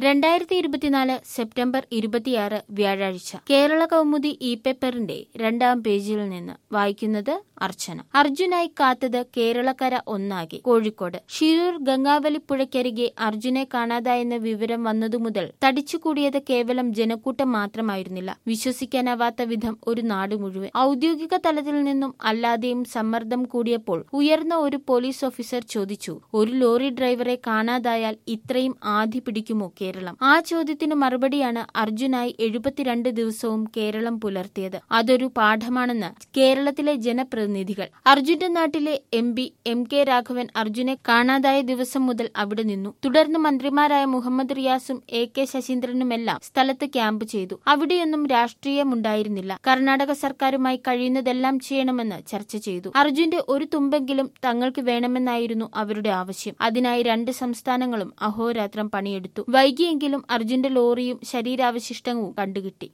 രണ്ടായിരത്തി ഇരുപത്തിനാല് സെപ്റ്റംബർ ഇരുപത്തിയാറ് വ്യാഴാഴ്ച കേരള കൗമുദി ഇ പേപ്പറിന്റെ രണ്ടാം പേജിൽ നിന്ന് വായിക്കുന്നത് അർച്ചന അർജുനായി കാത്തത് കേരളക്കര ഒന്നാകെ കോഴിക്കോട് ഷിരൂർ ഗംഗാവലിപ്പുഴയ്ക്കരികെ അർജുനെ കാണാതായെന്ന വിവരം വന്നതുമുതൽ തടിച്ചുകൂടിയത് കേവലം ജനക്കൂട്ടം മാത്രമായിരുന്നില്ല വിശ്വസിക്കാനാവാത്ത വിധം ഒരു നാട് മുഴുവൻ ഔദ്യോഗിക തലത്തിൽ നിന്നും അല്ലാതെയും സമ്മർദ്ദം കൂടിയപ്പോൾ ഉയർന്ന ഒരു പോലീസ് ഓഫീസർ ചോദിച്ചു ഒരു ലോറി ഡ്രൈവറെ കാണാതായാൽ ഇത്രയും ആധി പിടിക്കുമോ കേരളം ആ ചോദ്യത്തിന് മറുപടിയാണ് അർജുനായി എഴുപത്തിരണ്ട് ദിവസവും കേരളം പുലർത്തിയത് അതൊരു പാഠമാണെന്ന് കേരളത്തിലെ ജനപ്രതിനിധികൾ അർജുന്റെ നാട്ടിലെ M P M K Raghavan അർജുനെ കാണാതായ ദിവസം മുതൽ അവിടെ നിന്നു തുടർന്ന് മന്ത്രിമാരായ മുഹമ്മദ് റിയാസും എ കെ ശശീന്ദ്രനുമെല്ലാം സ്ഥലത്ത് ക്യാമ്പ് ചെയ്തു അവിടെയൊന്നും രാഷ്ട്രീയമുണ്ടായിരുന്നില്ല കർണാടക സർക്കാരുമായി കഴിയുന്നതെല്ലാം ചെയ്യണമെന്ന് ചർച്ച ചെയ്തു അർജുന്റെ ഒരു തുമ്പെങ്കിലും തങ്ങൾക്ക് വേണമെന്നായിരുന്നു അവരുടെ ആവശ്യം അതിനായി രണ്ട് സംസ്ഥാനങ്ങളും അഹോരാത്രം പണിയെടുത്തു വൈകിയെങ്കിലും അർജുന്റെ ലോറിയും ശരീരാവശിഷ്ടവും കണ്ടുകിട്ടി